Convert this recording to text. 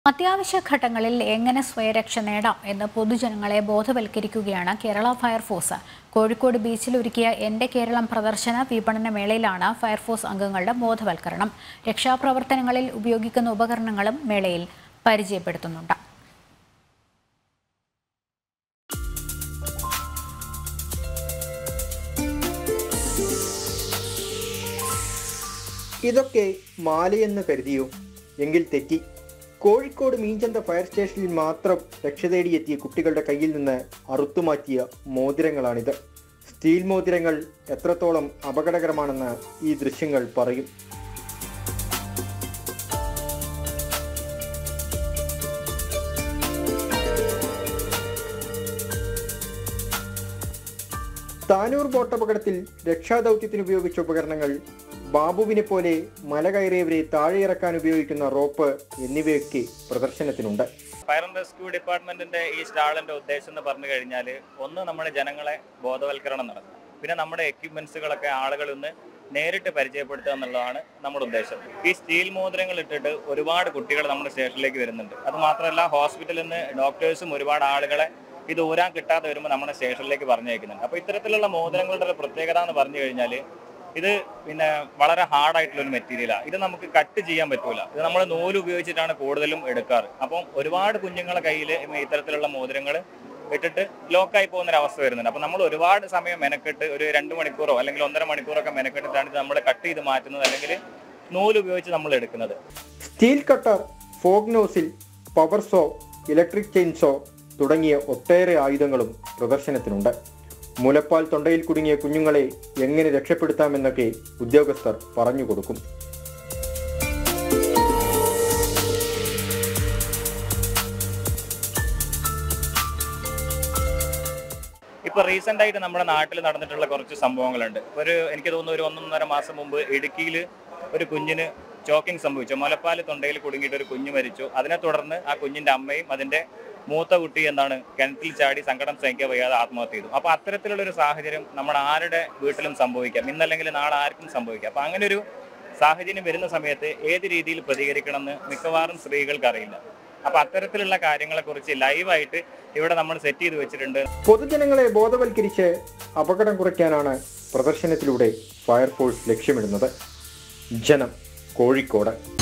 അത്യാവശ്യ ഘട്ടങ്ങളിൽ എങ്ങനെ സ്വയരക്ഷ നേടാം എന്ന് പൊതുജനങ്ങളെ ബോധവൽക്കരിക്കുകയാണ് കേരള ഫയർഫോഴ്സ് കോഴിക്കോട് ബീച്ചിൽ ഒരുക്കിയ എന്റെ കേരളം പ്രദർശന വിപണന മേളയിലാണ് ഫയർഫോഴ്സ് അംഗങ്ങളുടെ ബോധവൽക്കരണം രക്ഷാപ്രവർത്തനങ്ങളിൽ ഉപയോഗിക്കുന്ന ഉപകരണങ്ങളും മേളയിൽ പരിചയപ്പെടുത്തുന്നുണ്ട് ഇതൊക്കെ മാലയെന്ന് കരുതിയോ എങ്കിൽ തെറ്റി കോഴിക്കോട് മീഞ്ചന്ത ഫയർ സ്റ്റേഷനിൽ മാത്രം രക്ഷ തേടിയെത്തിയ കുട്ടികളുടെ കയ്യിൽ നിന്ന് അറുത്തുമാറ്റിയ മോതിരങ്ങളാണിത് സ്റ്റീൽ മോതിരങ്ങൾ എത്രത്തോളം അപകടകരമാണെന്ന് ഈ ദൃശ്യങ്ങൾ പറയും താനൂർ ബോട്ടപകടത്തിൽ രക്ഷാദൗത്യത്തിന് ഉപയോഗിച്ച ഉപകരണങ്ങൾ ബാബുവിനെ പോലെ മല കയറിയവരെ താഴെയിറക്കാൻ ഉപയോഗിക്കുന്ന റോപ്പ് എന്നിവയൊക്കെ പ്രദർശനത്തിനുണ്ട് ഫയർ ആൻഡ് റെസ്ക്യൂ ഡിപ്പാർട്ട്മെന്റിന്റെ ഈ സ്റ്റാളിന്റെ ഉദ്ദേശം എന്ന് പറഞ്ഞു കഴിഞ്ഞാൽ ഒന്ന് നമ്മുടെ ജനങ്ങളെ ബോധവൽക്കരണം നടത്തുക പിന്നെ നമ്മുടെ എക്യുപ്മെന്റ്സുകളൊക്കെ ആളുകളിൽ നിന്ന് നേരിട്ട് പരിചയപ്പെടുത്തുക എന്നുള്ളതാണ് നമ്മുടെ ഉദ്ദേശം ഈ സ്റ്റീൽ മോതിരങ്ങൾ ഇട്ടിട്ട് ഒരുപാട് കുട്ടികൾ നമ്മുടെ സ്റ്റേഷനിലേക്ക് വരുന്നുണ്ട് അത് മാത്രമല്ല ഹോസ്പിറ്റലിൽ നിന്ന് ഡോക്ടേഴ്സും ഒരുപാട് ആളുകളെ ഇത് ഊരാൻ കിട്ടാതെ വരുമ്പോൾ നമ്മുടെ സ്റ്റേഷനിലേക്ക് പറഞ്ഞയക്കുന്നുണ്ട് അപ്പോൾ ഇത്തരത്തിലുള്ള മോതിരങ്ങളുടെ ഒരു പ്രത്യേകത എന്ന് പറഞ്ഞു കഴിഞ്ഞാൽ ഇത് പിന്നെ വളരെ ഹാർഡ് ആയിട്ടുള്ള ഒരു മെറ്റീരിയലാണ് ഇത് നമുക്ക് കട്ട് ചെയ്യാൻ പറ്റൂല ഇത് നമ്മൾ നൂല് ഉപയോഗിച്ചിട്ടാണ് കൂടുതലും എടുക്കാറ് അപ്പം ഒരുപാട് കുഞ്ഞുങ്ങളെ കയ്യിൽ ഇത്തരത്തിലുള്ള മോതിരങ്ങൾ ഇട്ടിട്ട് ലോക്കായി പോകുന്ന ഒരു അവസ്ഥ വരുന്നുണ്ട് അപ്പം നമ്മൾ ഒരുപാട് സമയം മെനക്കെട്ട് ഒരു രണ്ട് മണിക്കൂറോ അല്ലെങ്കിൽ ഒന്നര മണിക്കൂറൊക്കെ മെനക്കെട്ടിട്ടാണ് ഇത് നമ്മൾ കട്ട് ചെയ്ത് മാറ്റുന്നത് അല്ലെങ്കിൽ നൂല് ഉപയോഗിച്ച് നമ്മൾ എടുക്കുന്നത് steel cutter fog nozzle power saw electric chainsaw തുടങ്ങിയ ഒട്ടേറെ ആയുധങ്ങളും പ്രദർശനത്തിനുണ്ട് മുലപ്പാൽ തൊണ്ടയിൽ കുടുങ്ങിയ കുഞ്ഞുങ്ങളെ എങ്ങനെ രക്ഷപ്പെടുത്താമെന്നൊക്കെ ഉദ്യോഗസ്ഥർ പറഞ്ഞു കൊടുക്കും ഇപ്പൊ റീസെന്റ് ആയിട്ട് നമ്മുടെ നാട്ടിൽ നടന്നിട്ടുള്ള കുറച്ച് സംഭവങ്ങളുണ്ട് ഒരു എനിക്ക് തോന്നുന്നു ഒരു ഒന്നൊന്നര മാസം മുമ്പ് ഇടുക്കിയിൽ ഒരു കുഞ്ഞിന് ചോക്കിംഗ് സംഭവിച്ചു മുലപ്പാല് തൊണ്ടയിൽ കുടുങ്ങിയിട്ട് ഒരു കുഞ്ഞ് മരിച്ചു അതിനെ തുടർന്ന് ആ കുഞ്ഞിന്റെ അമ്മയും അതിന്റെ മൂത്ത കുട്ടി എന്താണ് കിണറ്റിൽ ചാടി സങ്കടം സഹിക്കാൻ വയ്യാതെ ആത്മഹത്യ ചെയ്തു അപ്പൊ അത്തരത്തിലുള്ള ഒരു സാഹചര്യം നമ്മുടെ ആരുടെ വീട്ടിലും സംഭവിക്കാം ഇന്നല്ലെങ്കിൽ നാളെ ആർക്കും സംഭവിക്കാം അപ്പൊ അങ്ങനെ ഒരു സാഹചര്യം വരുന്ന സമയത്ത് ഏത് രീതിയിൽ പ്രതികരിക്കണമെന്ന് മിക്കവാറും സ്ത്രീകൾക്ക് അറിയില്ല അപ്പൊ അത്തരത്തിലുള്ള കാര്യങ്ങളെ കുറിച്ച് ലൈവായിട്ട് ഇവിടെ നമ്മൾ സെറ്റ് ചെയ്ത് വെച്ചിട്ടുണ്ട് പൊതുജനങ്ങളെ ബോധവൽക്കരിച്ച് അപകടം കുറയ്ക്കാനാണ് പ്രദർശനത്തിലൂടെ ഫയർഫോഴ്സ് ലക്ഷ്യമിടുന്നത് ജനം കോഴിക്കോട്